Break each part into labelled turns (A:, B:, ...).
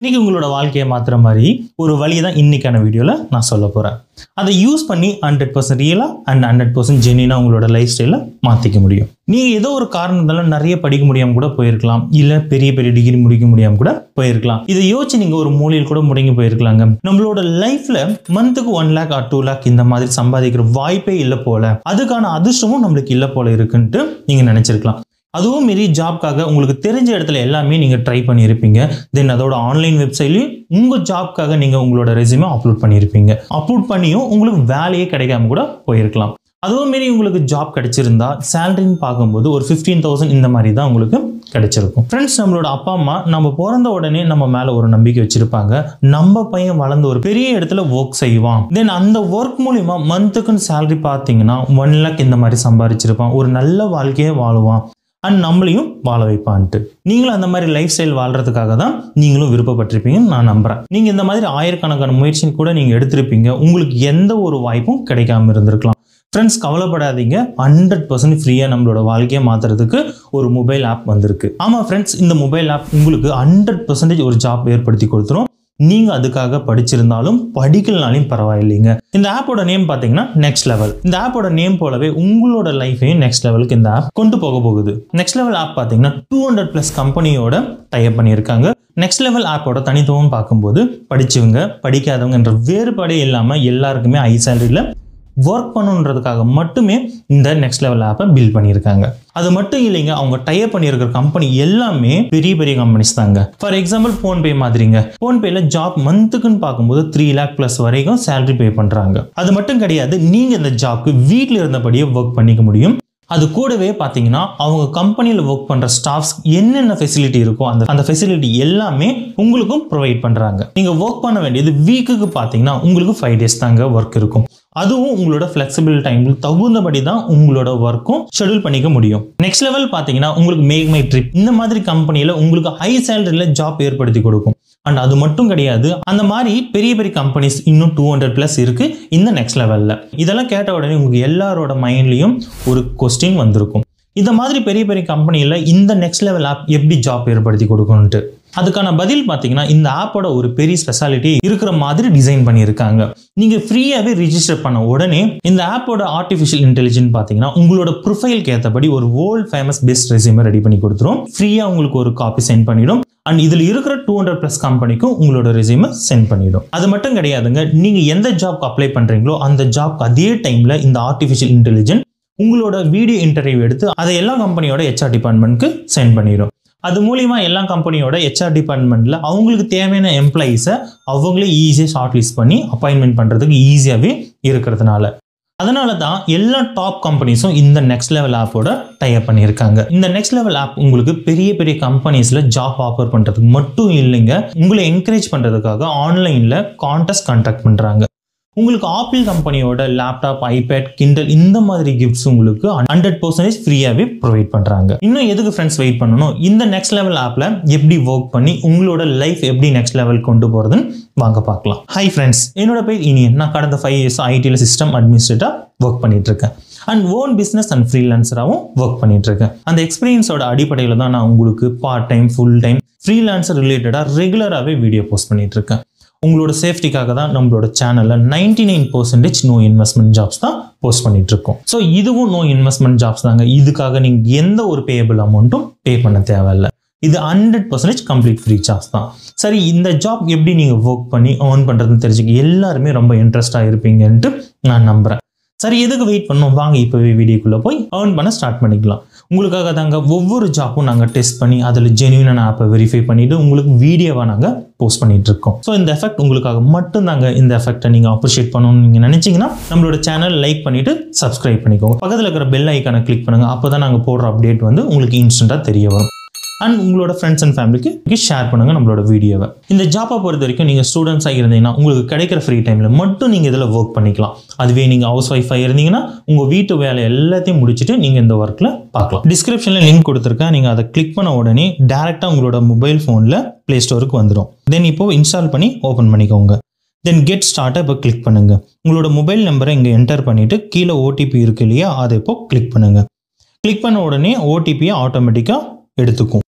A: இன்னைக்கு உங்களோட வாழ்க்கையை மாற்றுற மாதிரி ஒரு வழி தான் இன்னைக்கான வீடியோவில் நான் சொல்ல போகிறேன் அதை யூஸ் பண்ணி ஹண்ட்ரட் பர்சன்ட் ரியலாக அண்ட் ஹண்ட்ரட் பர்சன்ட் ஜெனினாக உங்களோட லைஃப் ஸ்டைலை மாற்றிக்க முடியும் நீங்கள் ஏதோ ஒரு காரணத்தால நிறைய படிக்க முடியாமல் கூட போயிருக்கலாம் இல்லை பெரிய பெரிய டிகிரி முடிக்க முடியாமல் கூட போயிருக்கலாம் இதை யோசிச்சு நீங்கள் ஒரு மூலையில் கூட முடங்கி போயிருக்கலாங்க நம்மளோட லைஃப்பில் மந்த்துக்கு one lakh or two lakh இந்த மாதிரி சம்பாதிக்கிற வாய்ப்பே இல்லை போல அதுக்கான அதிர்ஷ்டமும் நம்மளுக்கு இல்லை போல இருக்குன்ட்டு நீங்கள் நினச்சிருக்கலாம் அதுவும் மீறி ஜாப்க்காக உங்களுக்கு தெரிஞ்ச இடத்துல எல்லாமே நீங்கள் ட்ரை பண்ணியிருப்பீங்க தென் அதோட ஆன்லைன் வெப்சைட்லையும் உங்கள் ஜாப்க்காக நீங்கள் உங்களோட ரெசியூமே அப்லோட் பண்ணியிருப்பீங்க அப்லோட் பண்ணியும் உங்களுக்கு வேலையே கிடைக்காம கூட போயிருக்கலாம் அதுவும் மீறி உங்களுக்கு ஜாப் கிடைச்சிருந்தா சேலரின்னு பார்க்கும்போது ஒரு ஃபிஃப்டீன் தௌசண்ட் இந்த மாதிரி தான் உங்களுக்கு கிடைச்சிருக்கும் ஃப்ரெண்ட்ஸ் நம்மளோட அப்பா அம்மா நம்ம பிறந்த உடனே நம்ம மேலே ஒரு நம்பிக்கை வச்சிருப்பாங்க நம்ம பையன் வளர்ந்து ஒரு பெரிய இடத்துல ஒர்க் செய்வான் தென் அந்த ஒர்க் மூலிமா மந்த்துக்குன்னு சேலரி பார்த்தீங்கன்னா ஒன் லேக் இந்த மாதிரி சம்பாதிச்சிருப்பான் ஒரு நல்ல வாழ்க்கையே வாழுவான் அண்ட் நம்மளையும் வாழ வைப்பான்ட்டு நீங்களும் அந்த மாதிரி லைஃப் ஸ்டைல் வாழ்றதுக்காக தான் நீங்களும் விருப்பப்பட்டிருப்பீங்கன்னு நான் நம்புறேன் நீங்க இந்த மாதிரி ஆயிரக்கணக்கான முயற்சி கூட நீங்க எடுத்திருப்பீங்க உங்களுக்கு எந்த ஒரு வாய்ப்பும் கிடைக்காம இருந்திருக்கலாம் ஃப்ரெண்ட்ஸ் கவலைப்படாதீங்க ஹண்ட்ரட் பர்சன்ட் ஃப்ரீயாக நம்மளோட வாழ்க்கையை மாற்றுறதுக்கு ஒரு மொபைல் ஆப் வந்திருக்கு ஆமாம் ஃப்ரெண்ட்ஸ் இந்த மொபைல் ஆப் உங்களுக்கு ஹண்ட்ரட் பர்சன்டேஜ் ஒரு ஜாப் ஏற்படுத்தி கொடுத்துரும் நீங்க அதுக்காக படிச்சிருந்தாலும் படிக்கலனாலும் பரவாயில்லைங்க இந்த ஆப்போட நேம் பார்த்தீங்கன்னா நெக்ஸ்ட் லெவல் இந்த ஆப்போட நேம் போலவே உங்களோட லைஃபையும் நெக்ஸ்ட் லெவலுக்கு இந்த ஆப் கொண்டு போக போகுது நெக்ஸ்ட் லெவல் ஆப் பார்த்தீங்கன்னா டூ ஹண்ட்ரட் ப்ளஸ் கம்பெனியோட டைப் பண்ணியிருக்காங்க நெக்ஸ்ட் லெவல் ஆப்போட தனித்துவம் பார்க்கும்போது படிச்சவங்க படிக்காதவங்கன்ற வேறுபாடே இல்லாமல் எல்லாருக்குமே ஹை சேலரியில் ஒர்க் பண்ணுன்றதுக்காக மட்டுமே இந்த நெக்ஸ்ட் லெவல் ஆப்பை பில்ட் பண்ணியிருக்காங்க அது மட்டும் இல்லைங்க அவங்க டைப் பண்ணியிருக்கிற கம்பெனி எல்லாமே பெரிய பெரிய கம்பெனிஸ் தாங்க ஃபார் எக்ஸாம்பிள் ஃபோன்பே மாதிரிங்க ஃபோன்பேல ஜாப் மந்த்துக்குன்னு பார்க்கும்போது த்ரீ லேக் ப்ளஸ் வரைக்கும் சேலரி பே பண்ணுறாங்க அது மட்டும் கிடையாது நீங்கள் இந்த ஜாப்க்கு வீட்டில் இருந்தபடியே ஒர்க் பண்ணிக்க முடியும் அது கூடவே பார்த்தீங்கன்னா அவங்க கம்பெனியில் ஒர்க் பண்ணுற ஸ்டாஃப்ஸ் என்னென்ன ஃபெசிலிட்டி இருக்கோ அந்த அந்த ஃபெசிலிட்டி எல்லாமே உங்களுக்கும் ப்ரொவைட் பண்ணுறாங்க நீங்கள் ஒர்க் பண்ண வேண்டியது வீக்குக்கு பார்த்தீங்கன்னா உங்களுக்கு ஃபைவ் டேஸ் தாங்க ஒர்க் இருக்கும் அதுவும் உங்களோட ஃப்ளெக்சிபிள் டைமுக்கு தகுந்தபடி தான் உங்களோட ஒர்க்கும் ஷெடியூல் பண்ணிக்க முடியும் நெக்ஸ்ட் லெவல் பார்த்தீங்கன்னா உங்களுக்கு மேக் மை ட்ரிப் இந்த மாதிரி கம்பெனியில் உங்களுக்கு ஹை சேலரியில் ஜாப் ஏற்படுத்தி கொடுக்கும் அண்ட் அது மட்டும் கிடையாது அந்த மாதிரி பெரிய பெரிய கம்பெனிஸ் இன்னும் டூ ஹண்ட்ரட் ப்ளஸ் இருக்கு இந்த நெக்ஸ்ட் லெவலில் இதெல்லாம் கேட்ட உடனே உங்களுக்கு எல்லாரோட மைண்ட்லையும் ஒரு கொஸ்டின் வந்திருக்கும் இந்த மாதிரி பெரிய பெரிய கம்பெனியில் இந்த நெக்ஸ்ட் லெவல் ஆப் எப்படி ஜாப் ஏற்படுத்தி கொடுக்கணுன்ட்டு அதுக்கான பதில் பார்த்தீங்கன்னா இந்த ஆப்போட ஒரு பெரிய ஸ்பெஷாலிட்டி இருக்கிற மாதிரி டிசைன் பண்ணியிருக்காங்க நீங்கள் ஃப்ரீயாகவே ரிஜிஸ்டர் பண்ண உடனே இந்த ஆப்போட ஆர்டிஃபிஷியல் இன்டெலிஜென்ட் பார்த்தீங்கன்னா உங்களோட ப்ரொஃபைலுக்கு ஏற்றபடி ஒரு world famous best resume ready பண்ணி கொடுத்துரும் ஃப்ரீயாக உங்களுக்கு ஒரு காப்பி சென்ட் பண்ணிடும் அண்ட் இதில் இருக்கிற டூ ஹண்ட்ரட் ப்ளஸ் கம்பெனிக்கும் உங்களோட ரெசியூமை சென்ட் பண்ணிடும் அது மட்டும் கிடையாதுங்க நீங்கள் எந்த ஜாப்க்கு அப்ளை பண்ணுறீங்களோ அந்த ஜாப்க்கு அதே டைமில் இந்த ஆர்டிஃபிஷியல் இன்டெலிஜென்ட் உங்களோட வீடியோ இன்டர்வியூ எடுத்து அதை எல்லா கம்பெனியோட ஹெச்ஆர் டிபார்ட்மெண்ட்க்கு சென்ட் பண்ணிடும் அது மூலிமா எல்லா கம்பெனியோட ஹெச்ஆர் டிபார்ட்மெண்ட்டில் அவங்களுக்கு தேவையான எம்ப்ளாயீஸை அவங்களே ஈஸியாக ஷார்ட் லிஸ்ட் பண்ணி அப்பாயின்மெண்ட் பண்ணுறதுக்கு ஈஸியாகவே இருக்கிறதுனால அதனால தான் எல்லா டாப் கம்பெனிஸும் இந்த நெக்ஸ்ட் லெவல் ஆப்போட டைப் பண்ணியிருக்காங்க இந்த நெக்ஸ்ட் லெவல் ஆப் உங்களுக்கு பெரிய பெரிய கம்பெனிஸில் ஜாப் ஆஃபர் பண்ணுறதுக்கு மட்டும் இல்லைங்க உங்களை என்கரேஜ் பண்ணுறதுக்காக ஆன்லைனில் கான்டெஸ்ட் கண்டக்ட் பண்ணுறாங்க உங்களுக்கு ஆப்பிள் கம்பெனியோட லேப்டாப் ஐபேட் கிண்டல் இந்த மாதிரி கிஃப்ட்ஸ் உங்களுக்கு ஹண்ட்ரட் பர்சன்டேஜ் ஃப்ரீயாகவே ப்ரொவைட் பண்ணுறாங்க இன்னும் எதுக்கு ஃப்ரெண்ட்ஸ் வெயிட் பண்ணணும் இந்த நெக்ஸ்ட் லெவல் ஆப்பில் எப்படி ஒர்க் பண்ணி உங்களோட லைஃப் எப்படி நெக்ஸ்ட் லெவல் கொண்டு போகிறதுன்னு வாங்க பார்க்கலாம் ஹை ஃப்ரெண்ட்ஸ் என்னோட பேர் இனியன் நான் கடந்த ஃபைவ் இயர்ஸ் ஐடியில் சிஸ்டம் அட்மினிஸ்ட்ரேட்டாக ஒர்க் பண்ணிட்டு இருக்கேன் அண்ட் ஓன் பிஸ்னஸ் அண்ட் ஃப்ரீலான்சராகவும் ஒர்க் பண்ணிட்டு இருக்கேன் அந்த எக்ஸ்பீரியன்ஸோட அடிப்படையில் தான் நான் உங்களுக்கு part time full time freelancer ரிலேட்டடாக ரெகுலராகவே வீடியோ போஸ்ட் பண்ணிட்டு இருக்கேன் உங்களோட சேஃப்டிக்காக தான் நம்மளோட சேனலில் ninety nine percentage no investment jobs தான் போஸ்ட் பண்ணிட்டு இருக்கோம் ஸோ இதுவும் நோ இன்வெஸ்ட்மெண்ட் ஜாப்ஸ் தாங்க இதுக்காக நீங்கள் எந்த ஒரு பேபிள் அமௌண்ட்டும் பே பண்ண தேவையில்லை இது hundred percentage complete free jobs தான் சரி இந்த ஜாப் எப்படி நீங்கள் ஒர்க் பண்ணி ஏர்ன் பண்ணுறதுன்னு தெரிஞ்சுக்க எல்லாருமே ரொம்ப இன்ட்ரெஸ்டாக இருப்பீங்கன்ட்டு நான் நம்புகிறேன் சரி எதுக்கு வெயிட் பண்ணோம் வாங்க இப்போவே வீடியோக்குள்ளே போய் ஏர்ன் பண்ண ஸ்டார்ட் பண்ணிக்கலாம் உங்களுக்காக தாங்க ஒவ்வொரு ஜாப்பும் நாங்கள் டெஸ்ட் பண்ணி அதில் ஜென்யூனான ஆப்பை வெரிஃபை பண்ணிவிட்டு உங்களுக்கு வீடியோவாக நாங்கள் போஸ்ட் பண்ணிட்டு இருக்கோம் ஸோ இந்த எஃபெக்ட் உங்களுக்காக மட்டும்தாங்க இந்த எஃபெக்டை நீங்கள் அப்ரிஷியேட் பண்ணணும்னு நீங்கள் நினச்சிங்கன்னா நம்மளோட சேனல் லைக் பண்ணிவிட்டு சப்ஸ்கிரைப் பண்ணிக்கோங்க பக்கத்தில் இருக்கிற பெல் ஐக்கானை கிளிக் பண்ணுங்கள் அப்போ தான் நாங்கள் போடுற அப்டேட் வந்து உங்களுக்கு இன்ஸ்டண்ட்டாக தெரிய வரும் அண்ட் உங்களோட ஃப்ரெண்ட்ஸ் அண்ட் ஃபேமிலிக்கு ஷேர் பண்ணுங்கள் நம்மளோட வீடியோவை இந்த ஜாப்பை பொறுத்த வரைக்கும் நீங்கள் ஸ்டூடெண்ட்ஸாக இருந்தீங்கன்னா உங்களுக்கு கிடைக்கிற ஃப்ரீ டைமில் மட்டும் நீங்கள் இதில் ஒர்க் பண்ணிக்கலாம் அதுவே நீங்கள் ஹவுஸ் ஒய்ஃபாக இருந்தீங்கன்னா உங்கள் வீட்டு வேலை எல்லாத்தையும் முடிச்சுட்டு நீங்கள் இந்த ஒர்க்கில் பார்க்கலாம் டிஸ்கிரிப்ஷனில் லிங்க் கொடுத்துருக்கேன் நீங்கள் அதை கிளிக் பண்ண உடனே டேரெக்டாக உங்களோட மொபைல் ஃபோனில் ப்ளே ஸ்டோருக்கு வந்துடும் தென் இப்போ இன்ஸ்டால் பண்ணி ஓப்பன் பண்ணிக்கோங்க தென் கெட் ஸ்டார்ட்டை இப்போ கிளிக் பண்ணுங்கள் உங்களோட மொபைல் நம்பரை இங்கே என்டர் பண்ணிவிட்டு கீழே ஓடிபி இருக்கு இல்லையா அதை இப்போ கிளிக் பண்ணுங்கள் கிளிக் பண்ண உடனே ஓடிபியை ஆட்டோமேட்டிக்காக எடுத்துக்கும்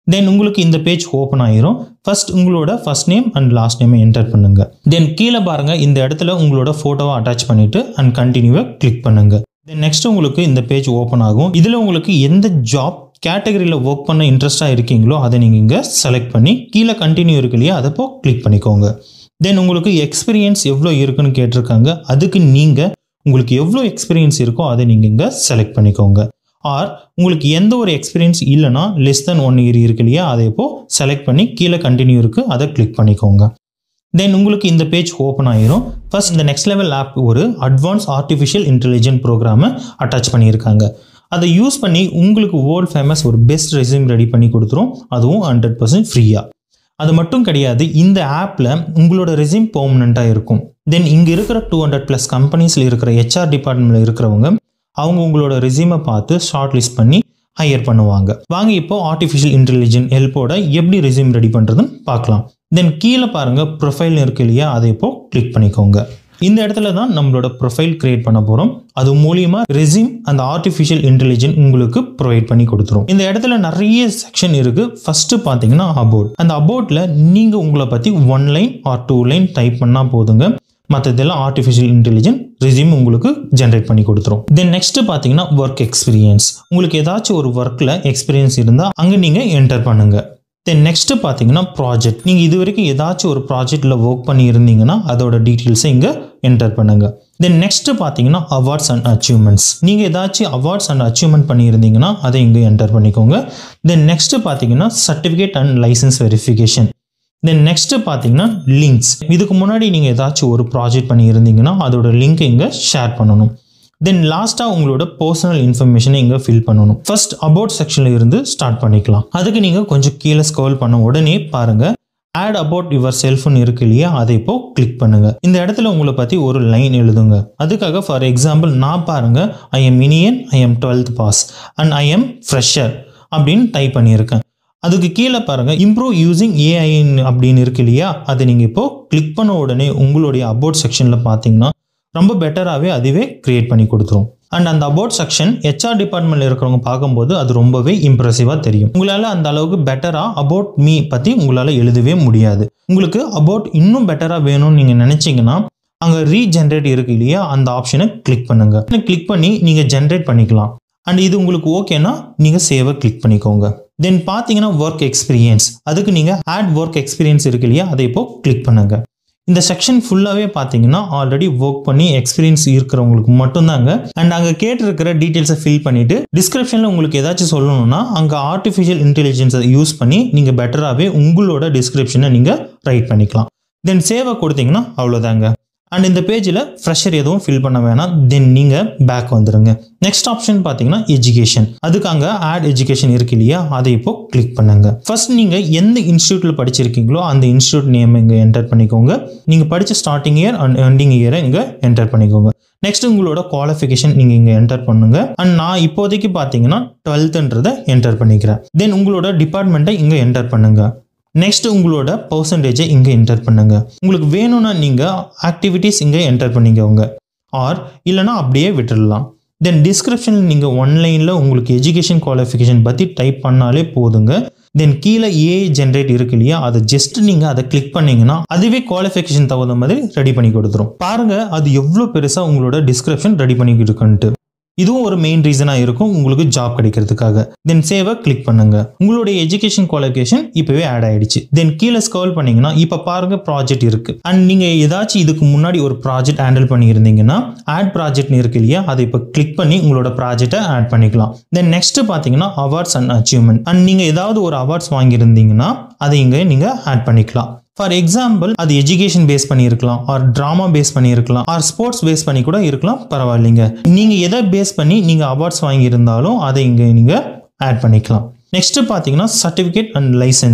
A: தென் உங்களுக்கு இந்த பேஜ் ஓப்பன் ஆயிரும் ஃபர்ஸ்ட் உங்களோட ஃபர்ஸ்ட் நேம் அண்ட் லாஸ்ட் நேமை என்டர் பண்ணுங்க தென் கீழே பாருங்க இந்த இடத்துல உங்களோட ஃபோட்டோவை அட்டாச் பண்ணிட்டு அண்ட் கண்டினியூவை கிளிக் பண்ணுங்க தென் நெக்ஸ்ட் உங்களுக்கு இந்த பேஜ் ஓப்பன் ஆகும் இதில் உங்களுக்கு எந்த ஜாப் கேட்டகரியில் ஒர்க் பண்ண இன்ட்ரெஸ்டாக இருக்கீங்களோ அதை நீங்கள் இங்கே செலக்ட் பண்ணி கீழே கண்டினியூ இருக்கு இல்லையா அதை போ கிளிக் பண்ணிக்கோங்க தென் உங்களுக்கு எக்ஸ்பீரியன்ஸ் எவ்வளோ இருக்குன்னு கேட்டிருக்காங்க அதுக்கு நீங்கள் உங்களுக்கு எவ்வளோ எக்ஸ்பீரியன்ஸ் இருக்கோ அதை நீங்கள் இங்கே செலக்ட் பண்ணிக்கோங்க ஆர் உங்களுக்கு எந்த ஒரு எக்ஸ்பீரியன்ஸ் இல்லைனா லெஸ் தென் ஒன் இயர் இருக்கு இல்லையா அதை இப்போ செலக்ட் பண்ணி கீழே கண்டினியூ இருக்குது அதை கிளிக் பண்ணிக்கோங்க தென் உங்களுக்கு இந்த பேஜ் ஓப்பன் ஆயிரும் ஃபர்ஸ்ட் இந்த நெக்ஸ்ட் லெவல் ஆப் ஒரு அட்வான்ஸ் ஆர்டிஃபிஷியல் இன்டெலிஜென்ட் ப்ரோக்ராமை அட்டாச் பண்ணியிருக்காங்க அதை யூஸ் பண்ணி உங்களுக்கு வேர்ல்ட் ஃபேமஸ் ஒரு பெஸ்ட் ரெசியூம் ரெடி பண்ணி கொடுத்துரும் அதுவும் ஹண்ட்ரட் பர்சன்ட் ஃப்ரீயாக அது மட்டும் கிடையாது இந்த ஆப்பில் உங்களோட ரெசியூம் பெர்மனண்ட்டாக இருக்கும் தென் இங்கே இருக்கிற டூ ஹண்ட்ரட் ப்ளஸ் கம்பெனிஸில் இருக்கிற ஹெச்ஆர் டிபார்ட்மெண்ட்டில் இருக்கிறவங்க அவங்க உங்களோட ரெசியூமை பார்த்து ஷார்ட் லிஸ்ட் பண்ணி ஹையர் பண்ணுவாங்க வாங்க இப்போ ஆர்டிஃபிஷியல் இன்டெலிஜென்ட் ஹெல்ப்போட எப்படி ரெசியூம் ரெடி பண்ணுறதுன்னு பார்க்கலாம் தென் கீழே பாருங்கள் ப்ரொஃபைல் இருக்கு இல்லையா அதை இப்போ கிளிக் பண்ணிக்கோங்க இந்த இடத்துல தான் நம்மளோட ப்ரொஃபைல் கிரியேட் பண்ண போகிறோம் அது மூலியமா ரெசியூம் அந்த ஆர்டிஃபிஷியல் இன்டெலிஜென்ட் உங்களுக்கு ப்ரொவைட் பண்ணி கொடுத்துரும் இந்த இடத்துல நிறைய செக்ஷன் இருக்கு ஃபர்ஸ்ட் பார்த்தீங்கன்னா அபோட் அந்த அபோட்ல நீங்கள் உங்களை பற்றி one line or two line type பண்ணால் போதுங்க மற்றதெல்லாம் ஆர்டிஃபிஷியல் இன்டெலிஜென்ட் ரெசியூம் உங்களுக்கு ஜென்ரேட் பண்ணி கொடுத்துரும் தென் நெக்ஸ்ட் பார்த்தீங்கன்னா ஒர்க் எக்ஸ்பீரியன்ஸ் உங்களுக்கு ஏதாச்சும் ஒரு ஒர்க்கில் எக்ஸ்பீரியன்ஸ் இருந்தால் அங்கே நீங்கள் என்டர் பண்ணுங்க தென் நெக்ஸ்ட் பார்த்தீங்கன்னா ப்ராஜெக்ட் நீங்கள் இது வரைக்கும் ஏதாச்சும் ஒரு ப்ராஜெக்டில் ஒர்க் பண்ணி இருந்தீங்கன்னா அதோட டீட்டெயில்ஸை இங்கே என்டர் பண்ணுங்க தென் நெக்ஸ்ட் பார்த்தீங்கன்னா அவார்ட்ஸ் அண்ட் அச்சீவ்மெண்ட்ஸ் நீங்கள் ஏதாச்சும் அவார்ட்ஸ் அண்ட் அச்சீவ்மெண்ட் பண்ணியிருந்தீங்கன்னா அதை இங்கே என்டர் பண்ணிக்கோங்க தென் நெக்ஸ்ட் பார்த்தீங்கன்னா certificate and licence verification then next பார்த்தீங்கன்னா லிங்க்ஸ் இதுக்கு முன்னாடி நீங்கள் ஏதாச்சும் ஒரு ப்ராஜெக்ட் பண்ணி இருந்தீங்கன்னா அதோட லிங்க் இங்கே ஷேர் பண்ணணும் தென் லாஸ்ட்டாக உங்களோட பர்சனல் இன்ஃபர்மேஷனை இங்கே ஃபில் பண்ணணும் ஃபர்ஸ்ட் அபவுட் செக்ஷனில் இருந்து ஸ்டார்ட் பண்ணிக்கலாம் அதுக்கு நீங்கள் கொஞ்சம் கீழே ஸ்க்ரோல் பண்ண உடனே பாருங்கள் ஆட் அபவுட் யுவர் செல்ஃப்னு இருக்கு இல்லையா அதை இப்போ கிளிக் பண்ணுங்க இந்த இடத்துல உங்களை பற்றி ஒரு லைன் எழுதுங்க அதுக்காக ஃபார் எக்ஸாம்பிள் நான் பாருங்க I am Iniyan I am twelfth pass and I am fresher அப்படின்னு டைப் பண்ணியிருக்கேன் அதுக்கு கீழே பாருங்க இம்ப்ரூவ் யூசிங் ஏஐ அப்படின்னு இருக்கு இல்லையா அதை நீங்கள் இப்போ கிளிக் பண்ண உடனே உங்களுடைய அபவுட் செக்ஷனில் பார்த்தீங்கன்னா ரொம்ப பெட்டராகவே அதுவே கிரியேட் பண்ணி கொடுத்துரும் அண்ட் அந்த அபவுட் செக்ஷன் ஹெச்ஆர் டிபார்ட்மெண்ட்ல இருக்கிறவங்க பார்க்கும்போது அது ரொம்பவே இம்ப்ரெசிவாக தெரியும் உங்களால் அந்த அளவுக்கு பெட்டராக அபவுட் மீ பற்றி உங்களால் எழுதவே முடியாது உங்களுக்கு அபவுட் இன்னும் பெட்டராக வேணும்னு நீங்கள் நினச்சிங்கன்னா அங்கே ரீஜென்ரேட் இருக்கு இல்லையா அந்த ஆப்ஷனை கிளிக் பண்ணுங்க கிளிக் பண்ணி நீங்கள் ஜென்ரேட் பண்ணிக்கலாம் அண்ட் இது உங்களுக்கு ஓகேனா நீங்கள் சேவை கிளிக் பண்ணிக்கோங்க தென் பார்த்தீங்கன்னா ஒர்க் எக்ஸ்பீரியன்ஸ் அதுக்கு நீங்கள் ஆட் ஒர்க் எக்ஸ்பீரியன்ஸ் இருக்கு இல்லையா அதை இப்போ கிளிக் பண்ணுங்க இந்த செக்ஷன் ஃபுல்லாகவே பார்த்தீங்கன்னா ஆல்ரெடி ஒர்க் பண்ணி எக்ஸ்பீரியன்ஸ் இருக்கிறவங்களுக்கு மட்டும்தாங்க அண்ட் அங்கே கேட்டிருக்கிற டீட்டெயில்ஸை ஃபில் பண்ணிட்டு டிஸ்கிரிப்ஷனில் உங்களுக்கு ஏதாச்சும் சொல்லணும்னா அங்கே ஆர்டிஃபிஷியல் இன்டெலிஜென்ஸை யூஸ் பண்ணி நீங்கள் பெட்டராகவே உங்களோட டிஸ்கிரிப்ஷனை நீங்கள் ரைட் பண்ணிக்கலாம் தென் சேவை கொடுத்தீங்கன்னா அவ்வளோதாங்க அண்ட் இந்த பேஜில் ஃப்ரெஷர் எதுவும் ஃபில் பண்ண வேணாம் தென் நீங்கள் பேக் வந்துடுங்க நெக்ஸ்ட் ஆப்ஷன் பார்த்தீங்கன்னா எஜுகேஷன் அதுக்கு அங்கே ஆட் எஜுகேஷன் இருக்கு இல்லையா அதை இப்போ கிளிக் பண்ணுங்க ஃபர்ஸ்ட் நீங்கள் எந்த இன்ஸ்டியூட்டில் படிச்சிருக்கீங்களோ அந்த இன்ஸ்டியூட் நேம் இங்கே என்டர் பண்ணிக்கோங்க நீங்கள் படித்த ஸ்டார்டிங் இயர் அண்ட் எண்டிங் இயரை இங்கே என்டர் பண்ணிக்கோங்க நெக்ஸ்ட் உங்களோட குவாலிஃபிகேஷன் நீங்கள் இங்கே என்டர் பண்ணுங்க அண்ட் நான் இப்போதைக்கு பார்த்தீங்கன்னா டுவெல்த்துன்றதை என்டர் பண்ணிக்கிறேன் தென் உங்களோட டிபார்ட்மெண்ட்டை இங்கே என்டர் பண்ணுங்க நெக்ஸ்ட் உங்களோட பர்சன்டேஜை இங்கே என்டர் பண்ணுங்க உங்களுக்கு வேணும்னா நீங்கள் ஆக்டிவிட்டீஸ் இங்கே என்டர் பண்ணிக்கோங்க ஆர் இல்லைனா அப்படியே விட்டுடலாம் தென் டிஸ்கிரிப்ஷனில் நீங்கள் ஒன்லைனில் உங்களுக்கு எஜுகேஷன் குவாலிஃபிகேஷன் பற்றி டைப் பண்ணாலே போதுங்க தென் கீழே ஏஐ ஜென்ரேட் இருக்கு இல்லையா அதை ஜஸ்ட் நீங்கள் அதை கிளிக் பண்ணீங்கன்னா அதுவே குவாலிஃபிகேஷன் தகுந்த மாதிரி ரெடி பண்ணி கொடுத்துரும் பாருங்க அது எவ்வளோ பெருசாக உங்களோட டிஸ்கிரிப்ஷன் ரெடி பண்ணி இருக்குன்ட்டு இதுவும் ஒரு மெயின் ரீசனாக இருக்கும் உங்களுக்கு ஜாப் கிடைக்கிறதுக்காக தென் சேவை கிளிக் பண்ணுங்க உங்களுடைய எஜுகேஷன் குவாலிஃபிகேஷன் இப்போவே ஆட் ஆயிடுச்சு தென் கீழே ஸ்க்ரோல் பண்ணீங்கன்னா இப்போ பாருங்க ப்ராஜெக்ட் இருக்கு அண்ட் நீங்கள் ஏதாச்சும் இதுக்கு முன்னாடி ஒரு ப்ராஜெக்ட் ஹேண்டில் பண்ணியிருந்தீங்கன்னா ஆட் ப்ராஜெக்ட்னு இருக்கு இல்லையா அதை இப்போ கிளிக் பண்ணி உங்களோட ப்ராஜெக்டை ஆட் பண்ணிக்கலாம் தென் நெக்ஸ்ட் பார்த்தீங்கன்னா அவார்ட்ஸ் அண்ட் அச்சீவ்மெண்ட் அண்ட் நீங்கள் ஏதாவது ஒரு அவார்ட்ஸ் வாங்கியிருந்தீங்கன்னா அதை இங்கே நீங்கள் ஆட் பண்ணிக்கலாம் ஃபார் எக்ஸாம்பிள் அது எஜுகேஷன் பேஸ் பண்ணியிருக்கலாம் ஆர் ட்ராமா பேஸ் பண்ணியிருக்கலாம் ஆர் ஸ்போர்ட்ஸ் பேஸ் பண்ணி கூட இருக்கலாம் பரவாயில்லைங்க நீங்கள் எதை பேஸ் பண்ணி நீங்கள் அவார்ட்ஸ் வாங்கியிருந்தாலும் அதை இங்கே நீங்கள் ஆட் பண்ணிக்கலாம் நெக்ஸ்ட் பார்த்தீங்கன்னா சர்டிஃபிகேட் அண்ட் லைசன்ஸ்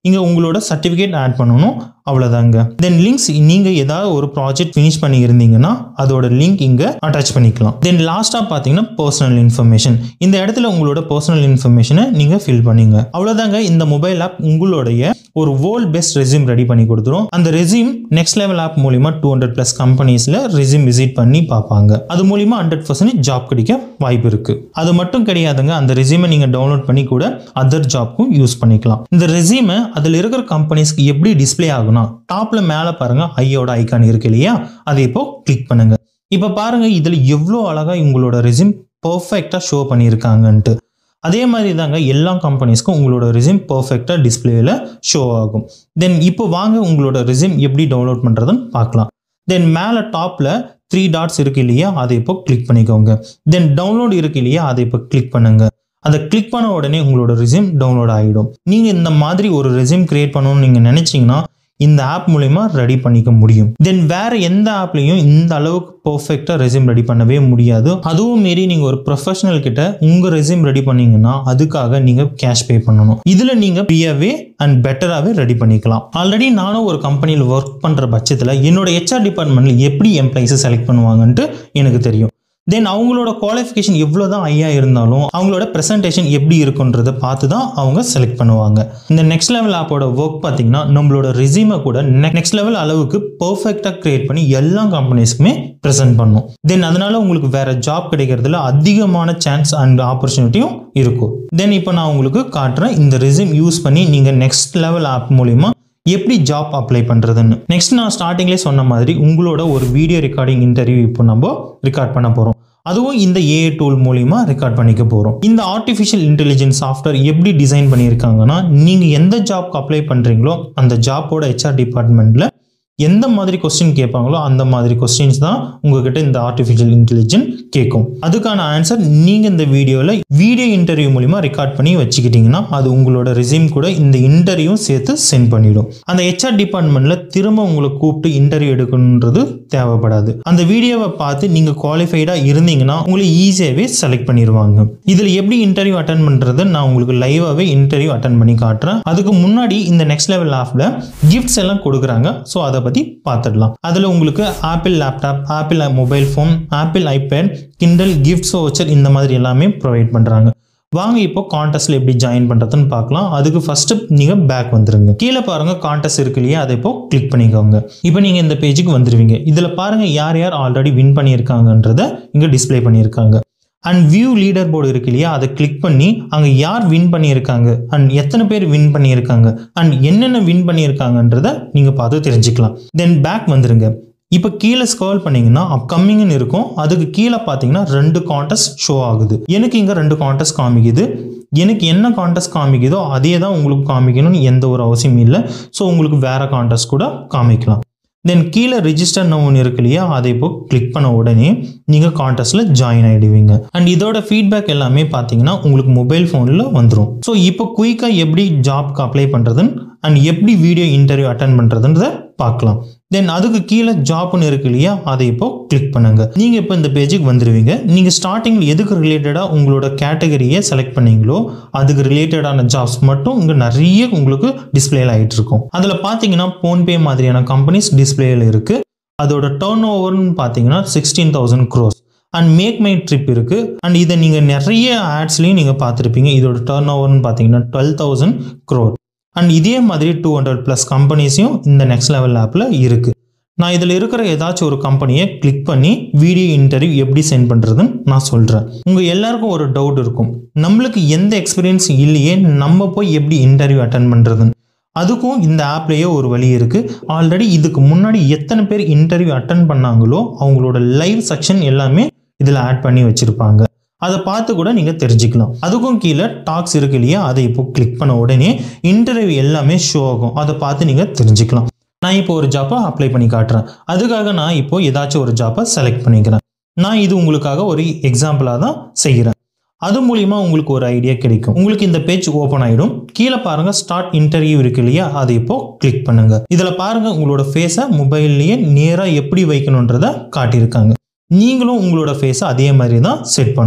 A: இங்கே உங்களோட சர்டிஃபிகேட் ஆட் பண்ணணும் அவ்வளோதாங்க தென் லிங்க்ஸ் நீங்கள் ஏதாவது ஒரு ப்ராஜெக்ட் ஃபினிஷ் பண்ணி இருந்தீங்கன்னா அதோட லிங்க் இங்கே அட்டாச் பண்ணிக்கலாம் தென் லாஸ்ட்டாக பார்த்தீங்கன்னா பர்சனல் இன்ஃபர்மேஷன் இந்த இடத்துல உங்களோட பர்சனல் இன்ஃபர்மேஷனை நீங்கள் ஃபில் பண்ணீங்க அவ்வளோதாங்க இந்த மொபைல் ஆப் உங்களுடைய ஒரு வேர்ல்ட் பெஸ்ட் ரெசியூம் ரெடி பண்ணி கொடுத்துரும் அந்த ரெசியூம் நெக்ஸ்ட் லெவல் ஆப் மூலிமா டூ ஹண்ட்ரட் ப்ளஸ் கம்பெனிஸில் ரெசியூம் விசிட் பண்ணி பார்ப்பாங்க அது மூலிமா ஹண்ட்ரட் பர்சன்ட் ஜாப் கிடைக்க வாய்ப்பு இருக்குது அது மட்டும் கிடையாதுங்க அந்த ரெசியூமை நீங்கள் டவுன்லோட் பண்ணி கூட அதர் ஜாப்க்கும் யூஸ் பண்ணிக்கலாம் இந்த ரெசியூமை அதில் இருக்கிற கம்பெனிஸ்க்கு எப்படி டிஸ்ப்ளே ஆகும்னா டாப்ல மேலே பாருங்க ஐயோட ஐக்கான் இருக்கு இல்லையா அதை இப்போ கிளிக் பண்ணுங்க இப்போ பாருங்க இதில் எவ்வளோ அழகாக உங்களோட ரெசியூம் பர்ஃபெக்டாக ஷோ பண்ணியிருக்காங்கன்ட்டு அதே மாதிரி தாங்க எல்லா கம்பெனிஸ்க்கும் உங்களோட ரெசியூம் பர்ஃபெக்டாக டிஸ்பிளேல ஷோ ஆகும் தென் இப்போ வாங்க உங்களோட ரெசியூம் எப்படி டவுன்லோட் பண்ணுறதுன்னு பார்க்கலாம் தென் மேலே டாப்பில் த்ரீ டாட்ஸ் இருக்கு இல்லையா அதை இப்போ கிளிக் பண்ணிக்கோங்க தென் டவுன்லோட் இருக்கு இல்லையா அதை இப்போ கிளிக் பண்ணுங்க அதை கிளிக் பண்ண உடனே உங்களோட ரெசியூம் டவுன்லோட் ஆகிடும் நீங்கள் இந்த மாதிரி ஒரு ரெசியூம் கிரியேட் பண்ணணும்னு நீங்கள் நினச்சிங்கன்னா இந்த ஆப் மூலிமா ரெடி பண்ணிக்க முடியும் தென் வேற எந்த ஆப்லையும் இந்த அளவுக்கு பர்ஃபெக்டாக ரெசியூம் ரெடி பண்ணவே முடியாது அதுவும் மீறி நீங்கள் ஒரு ப்ரொஃபஷனல் கிட்ட உங்கள் ரெசியூம் ரெடி பண்ணீங்கன்னா அதுக்காக நீங்கள் கேஷ் பே பண்ணணும் இதில் நீங்கள் ஃப்ரீயாகவே அண்ட் பெட்டராகவே ரெடி பண்ணிக்கலாம் ஆல்ரெடி நானும் ஒரு கம்பெனியில் ஒர்க் பண்ணுற பட்சத்தில் என்னோட ஹெச்ஆர் டிபார்ட்மெண்ட்டில் எப்படி எம்ப்ளாயிஸை செலக்ட் பண்ணுவாங்கன்ட்டு எனக்கு தெரியும் தென் அவங்களோட குவாலிஃபிகேஷன் எவ்வளோ தான் ஐயா இருந்தாலும் அவங்களோட ப்ரெசன்டேஷன் எப்படி இருக்குன்றதை பார்த்து தான் அவங்க செலக்ட் பண்ணுவாங்க இந்த நெக்ஸ்ட் லெவல் ஆப்போட ஒர்க் பார்த்தீங்கன்னா நம்மளோட ரெசியூமை கூட நெக்ஸ்ட் லெவல் அளவுக்கு பர்ஃபெக்டாக கிரியேட் பண்ணி எல்லா கம்பெனிஸ்க்குமே ப்ரெசென்ட் பண்ணும் தென் அதனால உங்களுக்கு வேற ஜாப் கிடைக்கிறதுல அதிகமான சான்ஸ் அண்ட் ஆப்பர்ச்சுனிட்டியும் இருக்கும் தென் இப்போ நான் உங்களுக்கு காட்டுறேன் இந்த ரெசியூம் யூஸ் பண்ணி நீங்கள் நெக்ஸ்ட் லெவல் ஆப் மூலிமா எப்படி ஜாப் அப்ளை பண்ணுறதுன்னு நெக்ஸ்ட் நான் ஸ்டார்டிங்லேயே சொன்ன மாதிரி உங்களோட ஒரு வீடியோ ரெக்கார்டிங் இன்டர்வியூ இப்போ நம்ம ரெக்கார்ட் பண்ண போகிறோம் அதுவும் இந்த ஏஐ டூல் மூலிமா ரெக்கார்ட் பண்ணிக்க போகிறோம் இந்த ஆர்டிஃபிஷியல் இன்டெலிஜென்ஸ் சாஃப்ட்வேர் எப்படி டிசைன் பண்ணியிருக்காங்கன்னா நீங்கள் எந்த ஜாப்க்கு அப்ளை பண்ணுறீங்களோ அந்த ஜாப்போட ஹெச்ஆர் டிபார்ட்மெண்ட்டில் எந்த மாதிரி கொஸ்டின் கேட்பாங்களோ அந்த மாதிரி கொஸ்டின்ஸ் தான் உங்ககிட்ட இந்த ஆர்டிஃபிஷியல் இன்டெலிஜென்ட் கேட்கும் அதுக்கான ஆன்சர் நீங்கள் இந்த வீடியோவில் வீடியோ இன்டர்வியூ மூலிமா ரெக்கார்ட் பண்ணி வச்சுக்கிட்டிங்கன்னா அது உங்களோட ரெசியூம் கூட இந்த இன்டர்வியூவும் சேர்த்து சென்ட் பண்ணிடும் அந்த ஹெச்ஆர் டிபார்ட்மெண்ட்டில் திரும்ப உங்களை கூப்பிட்டு இன்டர்வியூ எடுக்கணுன்றது தேவைப்படாது அந்த வீடியோவை பார்த்து நீங்கள் குவாலிஃபைடாக இருந்தீங்கன்னா உங்களை ஈஸியாகவே செலக்ட் பண்ணிடுவாங்க இதில் எப்படி இன்டர்வியூ அட்டன் பண்ணுறது நான் உங்களுக்கு லைவாகவே இன்டர்வியூ அட்டன் பண்ணி காட்டுறேன் அதுக்கு முன்னாடி இந்த நெக்ஸ்ட் லெவல் ஆஃபில் கிஃப்ட்ஸ் எல்லாம் கொடுக்குறாங்க ஸோ அதை பற்றி பார்த்துடலாம் அதில் உங்களுக்கு Apple laptop Apple mobile phone Apple iPad Kindle gifts voucher இந்த மாதிரி எல்லாமே ப்ரொவைட் பண்ணுறாங்க வாங்க இப்போ கான்டெஸ்ட்ல எப்படி ஜாயின் பண்ணுறதுன்னு பார்க்கலாம் அதுக்கு ஃபர்ஸ்ட் நீங்கள் பேக் வந்துருங்க கீழே பாருங்க கான்டெஸ்ட் இருக்கு இல்லையா அதை இப்போ கிளிக் பண்ணிக்கோங்க இப்போ நீங்கள் இந்த பேஜுக்கு வந்துருவீங்க இதில் பாருங்க யார் யார் ஆல்ரெடி வின் பண்ணியிருக்காங்கன்றத இங்கே டிஸ்ப்ளே பண்ணியிருக்காங்க அண்ட் வியூ லீடர் போர்டு இருக்கு இல்லையா அதை கிளிக் பண்ணி அங்கே யார் வின் பண்ணியிருக்காங்க அண்ட் எத்தனை பேர் வின் பண்ணியிருக்காங்க அண்ட் என்னென்ன வின் பண்ணியிருக்காங்கன்றத நீங்கள் பார்த்து தெரிஞ்சுக்கலாம் தென் பேக் வந்துருங்க இப்போ கீழே ஸ்க்ரோல் பண்ணீங்கன்னா அப்கமிங்னு இருக்கும் அதுக்கு கீழே பார்த்தீங்கன்னா ரெண்டு கான்டெஸ்ட் ஷோ ஆகுது எனக்கு இங்கே ரெண்டு கான்டெஸ்ட் காமிக்குது எனக்கு என்ன கான்டெஸ்ட் காமிக்குதோ அதே தான் உங்களுக்கு காமிக்கணும்னு எந்த ஒரு அவசியம் இல்லை ஸோ உங்களுக்கு வேற கான்டெஸ்ட் கூட காமிக்கலாம் தென் கீழே ரிஜிஸ்டர் ஒன்று இருக்கு இல்லையா அதை இப்போ கிளிக் பண்ண உடனே நீங்கள் கான்டெஸ்ட்டில் ஜாயின் ஆகிடுவீங்க அண்ட் இதோட ஃபீட்பேக் எல்லாமே பார்த்தீங்கன்னா உங்களுக்கு மொபைல் ஃபோனில் வந்துடும் ஸோ இப்போ குயிக்காக எப்படி ஜாப்க்கு அப்ளை பண்ணுறதுன்னு அண்ட் எப்படி வீடியோ இன்டர்வியூ அட்டன் பண்ணுறதுன்றத பார்க்கலாம் தென் அதுக்கு கீழே ஜாப்னு இருக்கு இல்லையா அதை இப்போ கிளிக் பண்ணுங்க நீங்கள் இப்போ இந்த பேஜுக்கு வந்துடுவீங்க நீங்கள் ஸ்டார்டிங்கில் எதுக்கு ரிலேட்டடாக உங்களோட கேட்டகரியை செலக்ட் பண்ணீங்களோ அதுக்கு ரிலேட்டடான ஜாப்ஸ் மட்டும் இங்கே நிறைய உங்களுக்கு டிஸ்பிளேல ஆகிட்டு இருக்கும் அதில் பார்த்தீங்கன்னா ஃபோன்பே மாதிரியான கம்பெனிஸ் டிஸ்பிளேல இருக்குது அதோட டேர்ன் ஓவர்னு பார்த்தீங்கன்னா sixteen thousand crores and Make My Trip இருக்குது அண்ட் இதை நீங்கள் நிறைய ஆட்ஸ்லையும் நீங்கள் பார்த்துருப்பீங்க இதோட டேர்ன் ஓவர்னு பார்த்தீங்கன்னா டுவெல் தௌசண்ட் க்ரோர் அண்ட் இதே மாதிரி டூ ஹண்ட்ரட் ப்ளஸ் கம்பெனிஸையும் இந்த நெக்ஸ்ட் லெவல் ஆப்பில் இருக்குது நான் இதில் இருக்கிற ஏதாச்சும் ஒரு கம்பெனியை கிளிக் பண்ணி வீடியோ இன்டர்வியூ எப்படி சென்ட் பண்ணுறதுன்னு நான் சொல்கிறேன் உங்கள் எல்லாருக்கும் ஒரு டவுட் இருக்கும் நம்மளுக்கு எந்த எக்ஸ்பீரியன்ஸ் இல்லையே நம்ம போய் எப்படி இன்டர்வியூ அட்டன் பண்ணுறதுன்னு அதுக்கும் இந்த ஆப்லேயே ஒரு வழி இருக்குது ஆல்ரெடி இதுக்கு முன்னாடி எத்தனை பேர் இன்டர்வியூ அட்டன் பண்ணாங்களோ அவங்களோட லைவ் செக்ஷன் எல்லாமே இதில் ஆட் பண்ணி வச்சுருப்பாங்க அதை பார்த்து கூட நீங்கள் தெரிஞ்சுக்கலாம் அதுக்கும் கீழே டாக்ஸ் இருக்கு இல்லையா அதை இப்போ கிளிக் பண்ண உடனே இன்டர்வியூ எல்லாமே ஷோ ஆகும் அதை பார்த்து நீங்கள் தெரிஞ்சுக்கலாம் நான் இப்போ ஒரு ஜாப்பை அப்ளை பண்ணி காட்டுறேன் அதுக்காக நான் இப்போ ஏதாச்சும் ஒரு ஜாப்பை செலக்ட் பண்ணிக்கிறேன் நான் இது உங்களுக்காக ஒரு எக்ஸாம்பிளாக தான் செய்கிறேன் அது மூலிமா உங்களுக்கு ஒரு ஐடியா கிடைக்கும் உங்களுக்கு இந்த பேஜ் ஓப்பன் ஆகிடும் கீழே பாருங்க ஸ்டார்ட் இன்டர்வியூ இருக்கு இல்லையா அதை இப்போ கிளிக் பண்ணுங்க இதில் பாருங்க உங்களோட ஃபேஸை மொபைல்லையே நேராக எப்படி வைக்கணுன்றத காட்டியிருக்காங்க நீங்களும் உங்களோட ஃபேஸை அதே மாதிரி தான் செட் பண்ணணும்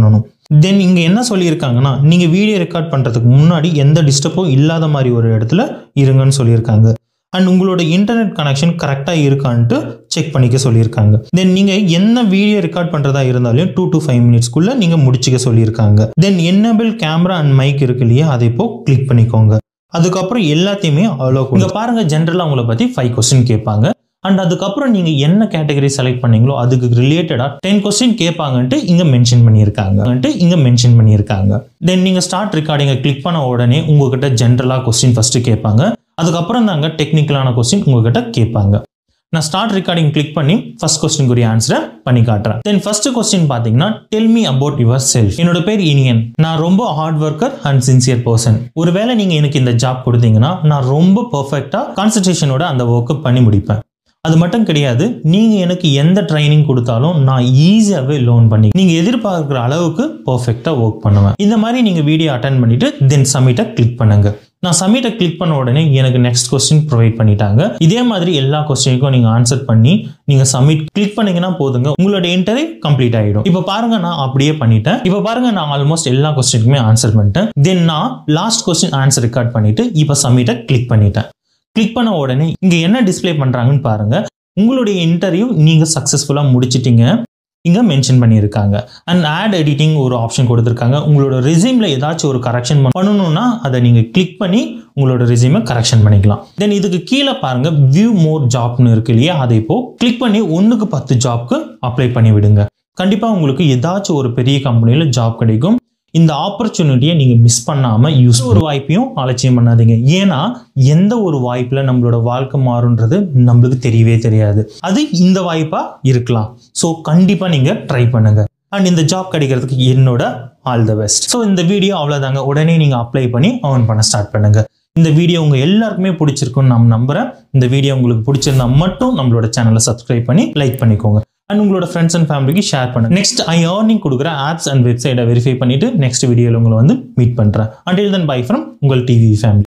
A: தென் இங்கே என்ன சொல்லியிருக்காங்கன்னா நீங்கள் வீடியோ ரெக்கார்ட் பண்ணுறதுக்கு முன்னாடி எந்த டிஸ்டர்பும் இல்லாத மாதிரி ஒரு இடத்துல இருங்கன்னு சொல்லியிருக்காங்க அண்ட் உங்களோட இன்டர்நெட் கனெக்ஷன் கரெக்டாக இருக்கான்ட்டு செக் பண்ணிக்க சொல்லியிருக்காங்க தென் நீங்கள் என்ன வீடியோ ரெக்கார்ட் பண்ணுறதா இருந்தாலும் டூ டு ஃபைவ் மினிட்ஸ்க்குள்ளே நீங்கள் முடிச்சுக்க சொல்லியிருக்காங்க then enable camera and mic இருக்கு இல்லையா அதை இப்போ கிளிக் பண்ணிக்கோங்க அதுக்கப்புறம் எல்லாத்தையுமே அலோ இங்கே பாருங்க ஜென்ரலாக உங்களை பற்றி ஃபைவ் கொஸ்டின் கேட்பாங்க அண்ட் அதுக்கப்புறம் நீங்கள் என்ன கேட்டகரி செலக்ட் பண்ணீங்களோ அதுக்கு ரிலேட்டடாக டென் கொஸ்டின் கேட்பாங்கன்ட்டு இங்கே மென்ஷன் பண்ணியிருக்காங்கன்ட்டு இங்கே மென்ஷன் பண்ணியிருக்காங்க தென் நீங்கள் ஸ்டார்ட் ரெக்கார்டிங்கை கிளிக் பண்ண உடனே உங்ககிட்ட ஜென்ரலாக கொஸ்டின் ஃபஸ்ட்டு கேட்பாங்க அதுக்கப்புறம் தாங்க டெக்னிக்கலான கொஸ்டின் உங்ககிட்ட கேட்பாங்க நான் ஸ்டார்ட் ரெக்கார்டிங் கிளிக் பண்ணி ஃபர்ஸ்ட் கொஸ்டினுக்குரிய ஆன்சரை பண்ணி காட்டுறேன் தென் ஃபர்ஸ்ட் கொஸ்டின் பார்த்தீங்கன்னா tell me about yourself என்னோட பேர் இனியன் நான் ரொம்ப hard worker and sincere person ஒருவேளை நீங்கள் எனக்கு இந்த ஜாப் கொடுத்தீங்கன்னா நான் ரொம்ப பர்ஃபெக்டாக கான்சன்ட்ரேஷனோட அந்த ஒர்க்கை பண்ணி முடிப்பேன் அது மட்டும் கிடையாது நீங்கள் எனக்கு எந்த ட்ரைனிங் கொடுத்தாலும் நான் ஈஸியாகவே லோன் பண்ணி நீங்கள் எதிர்பார்க்குற அளவுக்கு பர்ஃபெக்டாக ஒர்க் பண்ணுவேன் இந்த மாதிரி நீங்கள் வீடியோ அட்டன் பண்ணிட்டு தென் சப்மிட்டை கிளிக் பண்ணுங்க நான் சப்மிட்டை கிளிக் பண்ண உடனே எனக்கு நெக்ஸ்ட் கொஸ்டின் ப்ரொவைட் பண்ணிட்டாங்க இதே மாதிரி எல்லா கொஸ்டினுக்கும் நீங்கள் ஆன்சர் பண்ணி நீங்கள் சப்மிட் கிளிக் பண்ணீங்கன்னா போதுங்க உங்களோட இன்டர்வியூ கம்ப்ளீட் ஆகிடும் இப்போ பாருங்க நான் அப்படியே பண்ணிட்டேன் இப்போ பாருங்க நான் ஆல்மோஸ்ட் எல்லா கொஸ்டினுக்குமே ஆன்சர் பண்ணிட்டேன் தென் நான் லாஸ்ட் கொஸ்டின் ஆன்சர் ரெக்கார்ட் பண்ணிட்டு இப்போ சப்மிட்டை கிளிக் பண்ணிட்டேன் கிளிக் பண்ண உடனே இங்கே என்ன டிஸ்ப்ளே பண்ணுறாங்கன்னு பாருங்க உங்களுடைய இன்டர்வியூ நீங்கள் சக்ஸஸ்ஃபுல்லாக முடிச்சிட்டீங்க இங்கே மென்ஷன் பண்ணியிருக்காங்க அண்ட் ஆட் எடிட்டிங் ஒரு ஆப்ஷன் கொடுத்துருக்காங்க உங்களோட ரெசியூமில் ஏதாச்சும் ஒரு கரெக்ஷன் பண்ணணும்னா அதை நீங்கள் கிளிக் பண்ணி உங்களோட ரெசியூமை கரெக்ஷன் பண்ணிக்கலாம் தென் இதுக்கு கீழே பாருங்க வியூ மோர் ஜாப்னு இருக்கு இல்லையா அதை இப்போ கிளிக் பண்ணி ஒன்றுக்கு பத்து ஜாப்க்கு அப்ளை பண்ணி விடுங்க கண்டிப்பாக உங்களுக்கு ஏதாச்சும் ஒரு பெரிய கம்பெனியில் ஜாப் கிடைக்கும் இந்த ஆப்பர்ச்சுனிட்டியை நீங்கள் மிஸ் பண்ணாமல் யூஸ் ஒரு வாய்ப்பையும் அலட்சியம் பண்ணாதீங்க ஏன்னா எந்த ஒரு வாய்ப்பில் நம்மளோட வாழ்க்கை மாறுன்றது நம்மளுக்கு தெரியவே தெரியாது அது இந்த வாய்ப்பாக இருக்கலாம் ஸோ கண்டிப்பாக நீங்கள் ட்ரை பண்ணுங்க அண்ட் இந்த ஜாப் கிடைக்கிறதுக்கு என்னோட ஆல் த பெஸ்ட் ஸோ இந்த வீடியோ அவ்வளோதாங்க உடனே நீங்கள் அப்ளை பண்ணி ஆன் பண்ண ஸ்டார்ட் பண்ணுங்க இந்த வீடியோ உங்கள் எல்லாருக்குமே பிடிச்சிருக்குன்னு நான் நம்புகிறேன் இந்த வீடியோ உங்களுக்கு பிடிச்சிருந்தா மட்டும் நம்மளோட சேனலை சப்ஸ்கிரைப் பண்ணி லைக் பண்ணிக்கோங்க அண்ட் உங்களோட ஃப்ரெண்ட்ஸ் அண்ட் ஃபேமிலிக்கு ஷேர் பண்ணுங்க நெக்ஸ்ட் ஐ ஏர்னிங் கொடுக்குற ஆப்ஸ் அண்ட் வெப்சைட்டை வெரிஃபை பண்ணிட்டு நெக்ஸ்ட் வீடியோவில் உங்களை வந்து மீட் பண்ணுறேன் அண்டில் தன் பை ஃப்ரம் உங்கள் டிவி ஃபேமிலி